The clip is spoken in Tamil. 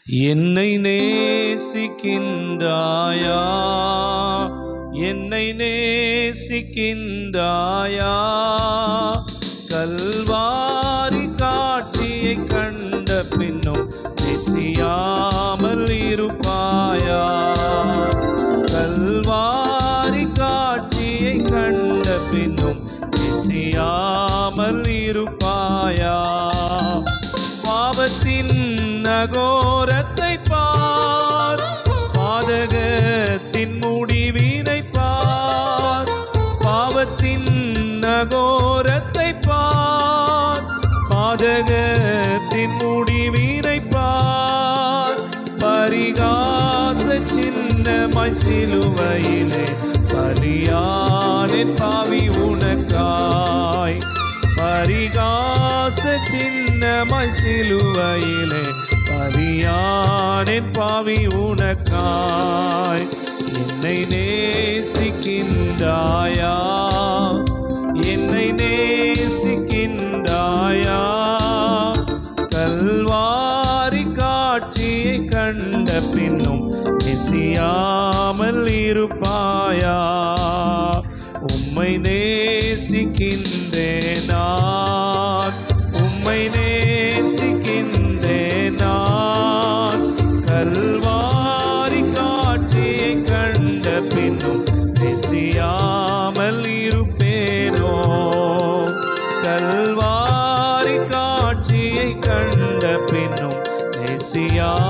என்னை நேசிக்கின்றாயா என்னை நேசிக்கின்றாயா கல்வாரி காட்சியை கண்ட பின்னும் நேசியாமல் இருப்பாயா கல்வாரி காட்சியை கண்ட பின்னும் நேசியாமல் இருப்பாயா பாவத்தின் நகோரத்தை பார் பாதகத்தின் முடிவினை பார் பாவத்தின் நகோரத்தை பார் பாதகத்தின் முடிவினை பார் பரிகாச சின்னமாய் சிலுவையிலே பலியானின் பாவி உனக்காய் பரிகாச சின்னமாய் சிலுவையிலே பலியானின் பாவி உனக்காய் என்னை நேசிக்கின்றாயா என்னை நேசிக்கின்றாயா கல்வாரி காட்சியை கண்ட பின்னும் நெசியாமல் இருப்பாயா உம்மை நேசிக்கின்றேன் நான் உம்மை நேசிக்கின்றேன் நான் கல்வாரி காட்சியை கண்ட பின்னும் நெசியாமல் இருப்பேனோ கல்வாரி காட்சியை கண்ட பின்னும் நெசியா